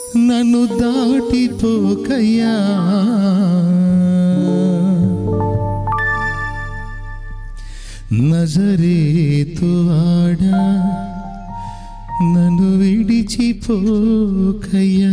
నన్ను దాటిపోకయ్యా నజరేతువాడా నన్ను విడిచిపోకయ్యా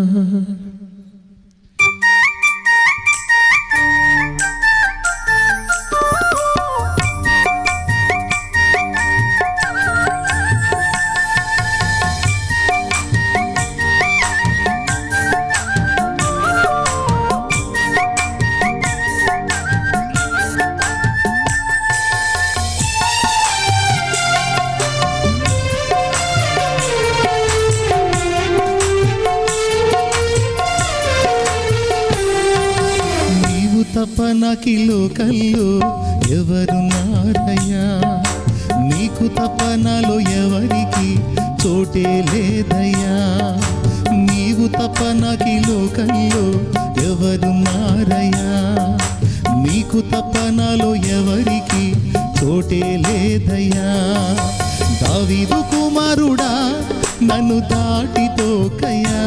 నీవు తప్ప నాకి లోకల్లో ఎవరున్నారయ్యా నీకు తప్ప నాలో ఎవరికి చోటే లేదయ్యా నీవు తప్ప నాకి లోకల్లో ఎవరున్నారయ్యా నీకు తప్ప నాలో ఎవరికి చోటే లేదయ్యా దావీదు కుమారుడా నన్ను దాటిపోకయ్యా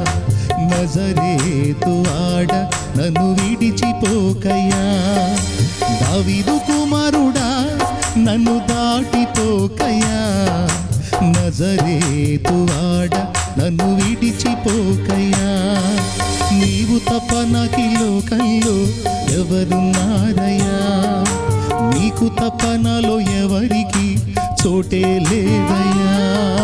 నజరేతు ఆడ నన్ను విడిచిపోకయ్యా దావీదు కుమారుడా నన్ను దాటిపోకయ్యా నజరేతు ఆడ నన్ను విడిచిపోకయ్యా నీవు తప్ప నాకి లోకంలో ఎవరున్నారయ్యా నీకు తప్ప నాలో ఎవరికి చోటే లేదయ్యా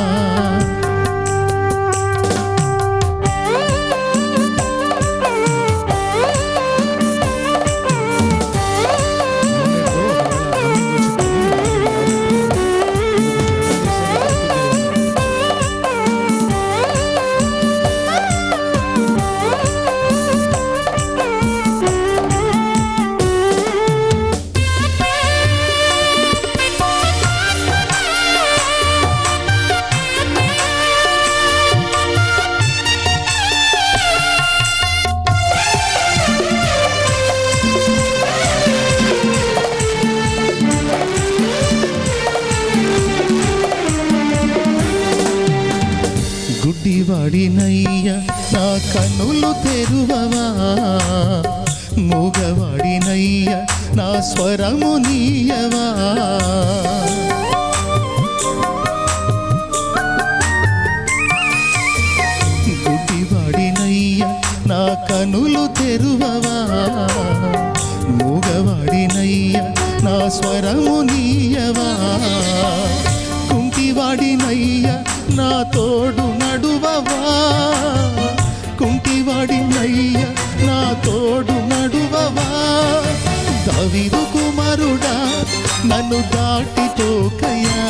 గుడ్డివాడినయ్య నా కన్నులు తెరువవా మూగవాడినయ్య నా స్వరము నీయవా గుడ్డివాడినయ్య నా కనులు తెరువవా మూగవాడినయ్య నా స్వరము నీయవా కుంటివాడినయ్య నా తోడు నడువవా కుంటివాడినయ్య నా తోడు నడువవా దావీదు కుమారుడా నన్ను దాటిపోకయ్యా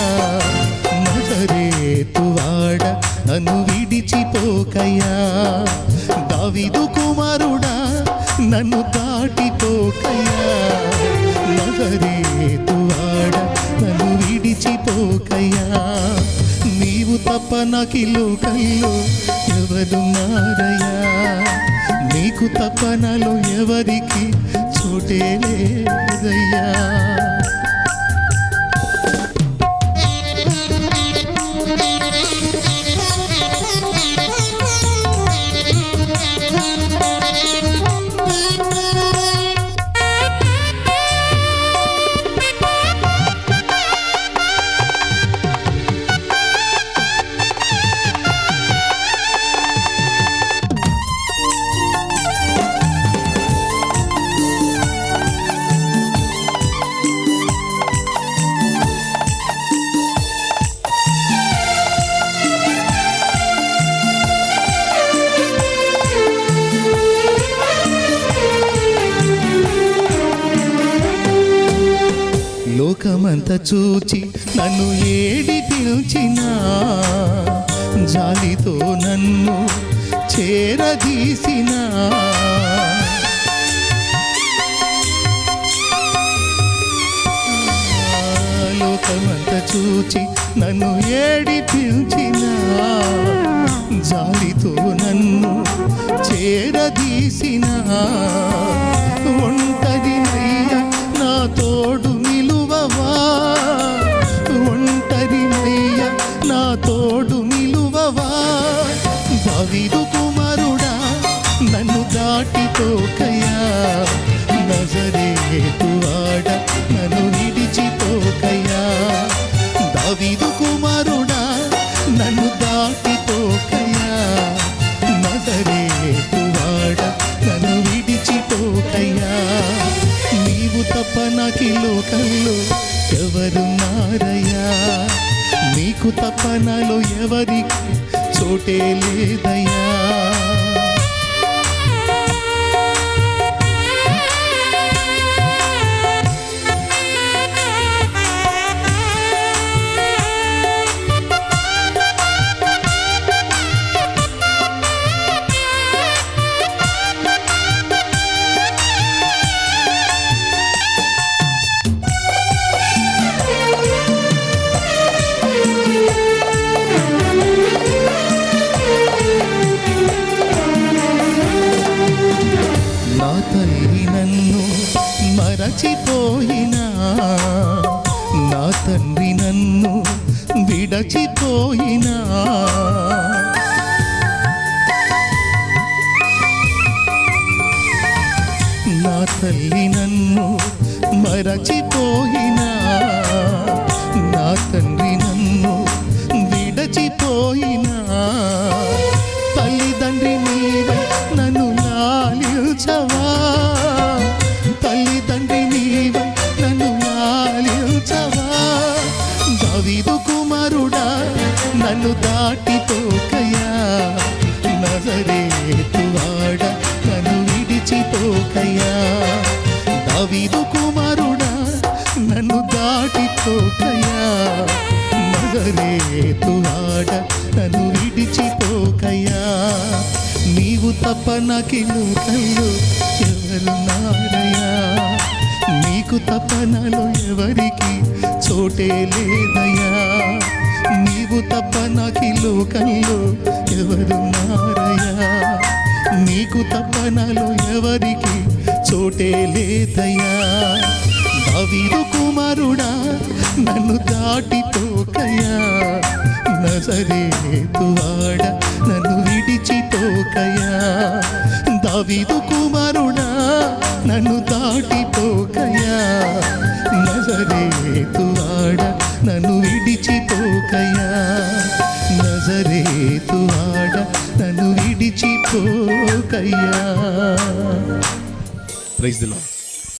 నజరేతువాడ నన్ను విడిచిపోకయ్యా దావీదు కుమారుడా నన్ను దాటిపోకయ్యా నజరేతువాడ నన్ను విడిచిపోకయ్యా నీవు తప్ప నాకి లోకల్లో ఎవరున్నారయ్యా నీకు తప్ప నాలో ఎవరికి చోటే లేదయ్యా లోకమంత చూచి నన్ను ఏడి పిలిచినా జాలితో నన్ను చేరదీసినా లోకమంత చూచి నన్ను ఏడి పిలిచినా జాలితో నన్ను చేరదీసినా ఒంటరి నా తోడు నిలువవా ఒంటరి నా తోడు నిలువవా దావీదు కుమారుడా నన్ను దాటిపోకయా నజరేతువాడ నన్ను విడిచిపోకయా దావీదు కుమారుడా నన్ను దాటిపోకయా నజరేతువాడ నన్ను విడిచిపోకయా నీవు తప్ప నాకి లోకంలో ఎవరున్నారయ్యా నీకు తప్ప నాలో ఎవరికి చోటే లేదయ్యా నా తల్లి నన్ను మరచిపోయినా నా తండ్రి నన్ను విడచిపోయినా నా తల్లి నన్ను మరచిపోయినా నా తండ్రి నన్ను విడచిపోయినా తల్లిదండ్రి నీవై నన్ను లాలించవా తల్లిదండ్రి నీవై నన్ను లాలించవా దావీదు కుమారుడా నన్ను దాటిపోకయా నజరేతువాడ నన్ను విడిచిపోకయా దావీదు కుమారుడా నన్ను దాటిపోకయా నజరేతువాడ నన్ను విడిచిపోకయా నీవు తప్ప నాకి లోకంలో ఎవరున్నారయ్యా నీకు తప్ప నాలో ఎవరికి చోటే లేదయ్యా నీవు తప్ప నాకి లోకంలో ఎవరున్నారయ్యా నీకు తప్ప నాలో ఎవరికి చోటే లేదయ్యా దావీదు కుమారుడా నన్ను దాటిపోకయా నజరేతువాడ నన్ను విడిచిపోకయా దావీదు కుమారుడా నన్ను దాటిపోకయా నజరేతువాడ నన్ను విడిచిపోకయా నజరేతువాడ నన్ను విడిచిపోకయ్యా ప్రైజ్ ది లార్డ్